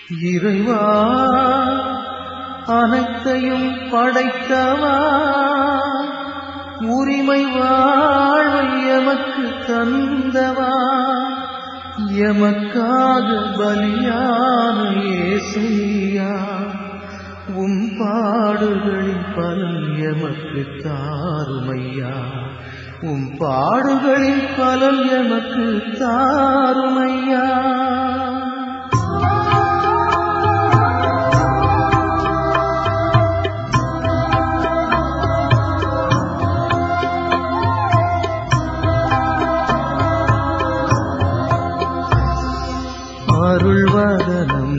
இறைவா அனைத்தையும் படைத்தவா உரிமை வாழ்வை எமக்கு தந்தவா எமக்காக பலியான ஏசையா உம் பாடுகளின் பலன் எமக்கு தாருமையா உம் பாடுகளின் பலன் எமக்கு தாருமையா அருள்வதனம்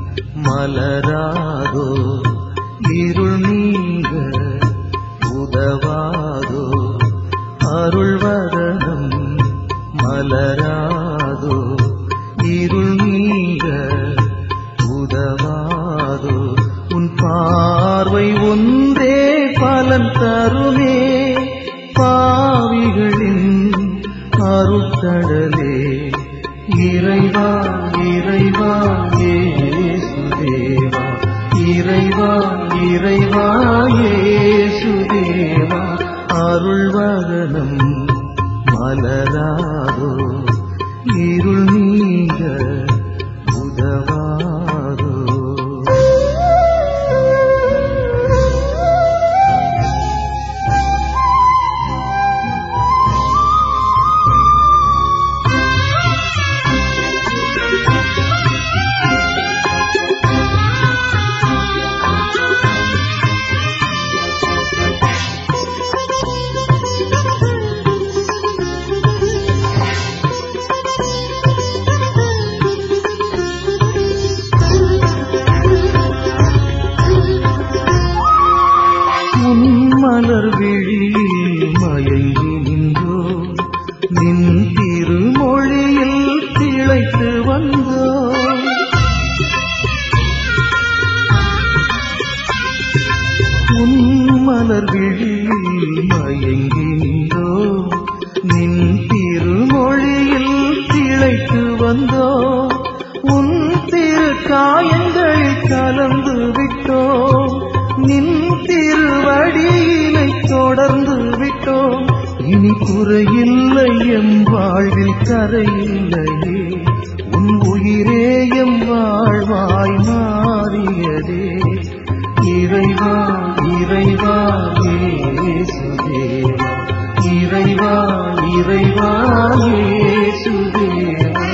மலராதோ இருள் நீங்க உதவாதோ அருள்வதனம் மலராதோ இருள் நீங்க உதவாதோ உன் பார்வை ஒன்றே பலன் தருமே பாவிகளின் அருட்கடலே இறைவா இறைவா ஏசுதேவா இறைவா இறைவா ஏசுதேவா அருள்வதனம் மலராதோ இருள் நீங்க உதவாதோ உன் மலர் விழியில் மயங்கி நின்றோ நின் திருமொழியில் திளைத்து வந்தோ உன் மலர் விழியில் மயங்கி நின்றோ நின் திருமொழியில் திளைத்து வந்தோ உன் திரு காயங்களில் கலந்து விட்டோம் நின் திருவடியினை தொடர்ந்து விட்டோம் இனி குறையில்லை எம் வாழ்வில் கரையில்லையே உன் உயிரே எம் வாழ்வாய் மாறியதே இறைவா இறைவா ஏசுதேவா இறைவா இறைவா ஏசுதேவா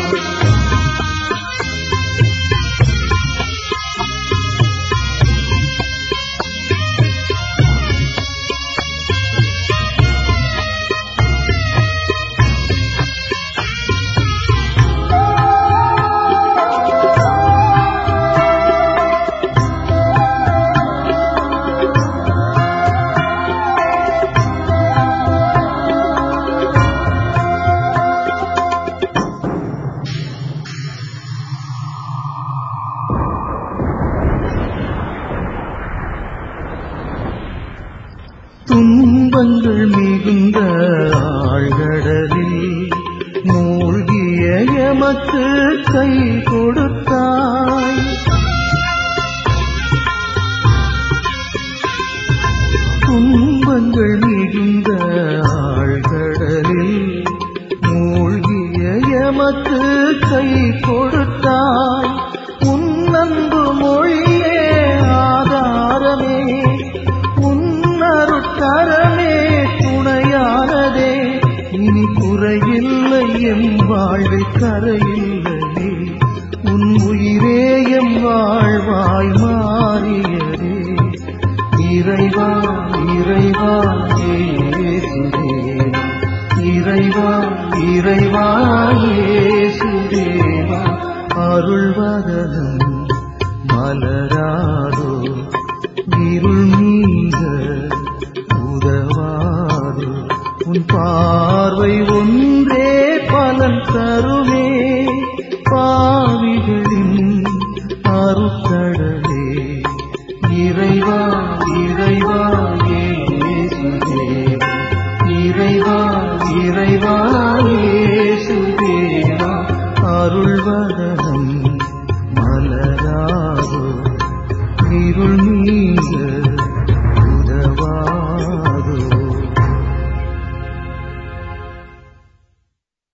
துன்பங்கள் மிகுந்த ஆழ்கடலில் மூழ்கிய எமக்கு கை கொடுத்தாய் துன்பங்கள் மிகுந்த ஆழ்கடலில் மூழ்கிய எமக்கு கை கொடுத்தாய் உன் அன்பு மொழியே ஆதாரமே உன்னருட்கரமே துணையானதே இனி குறையில்லை எம் வாழ்வில் கரையில்லையே உன் உயிரே எம் வாழ்வாய் மாறியதே இறைவா இறைவா ஏசுதேவா இறைவா இறைவா ஏசுதேவா அருள்வதனம் மலராதோ இருள் நீங்க உதவாதோ உன் பார்வை ஒன்றே பலன் தருமே பாவிகளின் அருக்கடலே இறைவா இறைவா ஏசுதேவா இறைவா இறைவா ஏசுதேவா அருள்வதனம் மலரா இருள் நீங்க